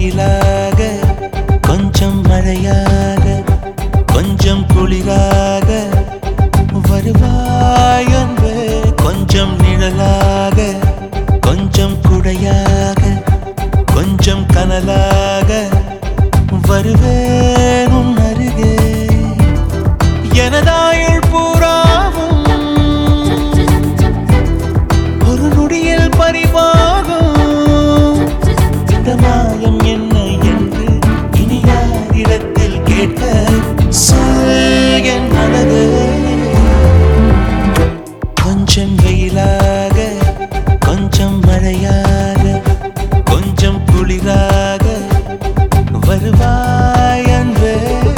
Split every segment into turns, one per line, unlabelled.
வெயிலாக கொஞ்சம் மழையாக கொஞ்சம் குளிராக வருவாய் அன்பே கொஞ்சம் நிழலாக கொஞ்சம் குடையாக கொஞ்சம் கனலாக வருவேன் உன் அருகே எனதாயுள் பூராவும் ஒரு நொடியில் பரிவாகும் இந்த மாயம் என்ன என்று இனி யாரிடத்தில் கேட்க சொல் என் அழகு கொஞ்சம் வெயிலாக கொஞ்சம் மழையாக கொஞ்சம் குளிராக வருவாய் அன்பே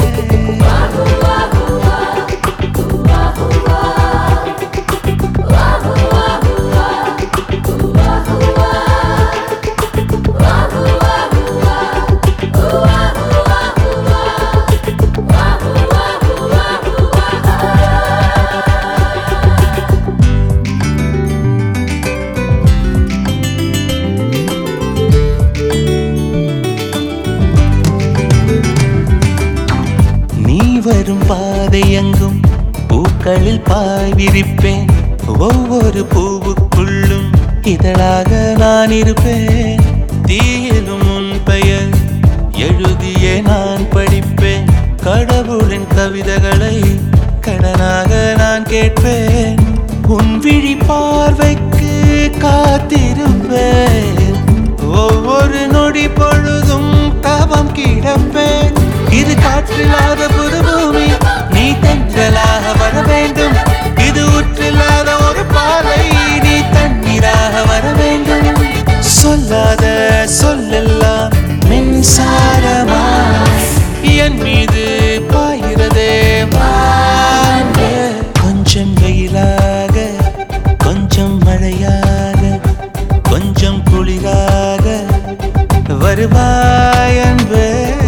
நீ வரும் பாதை எங்கும் பூக்களில் பாய் விரிப்பேன் ஒவ்வொரு பூவுக்குள்ளும் இதழாக நான் இருப்பேன் தீயிலும் உன் பெயர் எழுதியே நான் படிப்பேன் கடவுளின் கவிதைகளை கடனாக நான் கேட்பேன் உன் விழி பார்வைக்கு காத்திருப்பேன் ஒவ்வொரு நொடி பொழுதும் தவம் கிடப்பேன் இது காற்றில்லாத புது பூமி நீ தென்றலாக வர வேண்டும் இது ஊற்றில்லாத ஒரு பாலை நீ தண்ணீராக வர வேண்டும் சொல்லாத சொல்லெல்லாம் மின்சாரமா என் மீது பாயிரதே வானே. கொஞ்சம் வெயிலாக கொஞ்சம் மழையாக கொஞ்சம் குளிராக வருவாய் அன்பே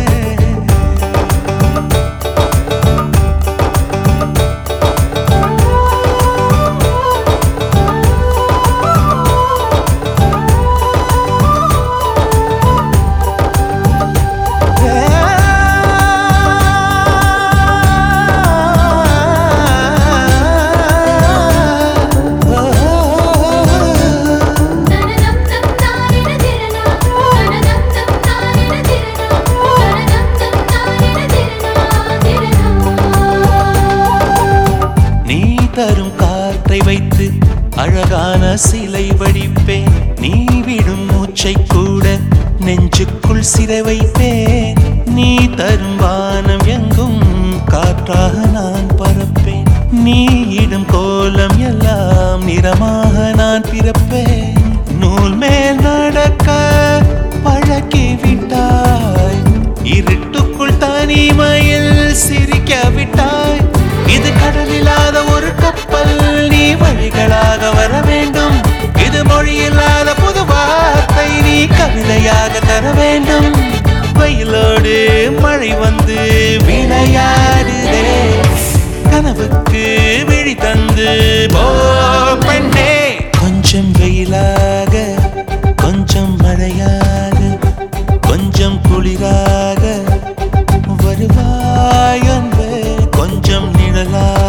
தனதம் தம் தாரின திரனா தனதம் தம் தாரின திரனா தனதம் தம் தாரின திரனா திரனா
நீ தரும் காற்றை வைத்து அழகான சிலை வடிப்பேன் நீ விடும் மூச்சை கூட நெஞ்சுக்குள் சிறை வைப்பேன் நீ தரும் வானம் எங்கும் காற்றாக நான் பறப்பேன் நீ இடும் கோலம் எல்லாம் நிறமாக நான் பிறப்பேன் நூல் மேல் நடக்க பழக்கி விட்டாய் இருட்டுக்குள் தனிமையில் சிரிக்க விட்டாய் இது கடலில்லாத ஒரு கப்பல் நீ வழிகளாக வர வேண்டும் இது மொழி இல்லாத புது வார்த்தை நீ கவிதையாக தர வேண்டும் வெயிலோடு மழை வந்து விளையாடுதே கனவுக்கு விழி தந்து போ பெண்ணே கொஞ்சம் வெயிலாக கொஞ்சம் மழையாக கொஞ்சம் குளிராக வருவாய் அன்பே கொஞ்சம் நிழலாக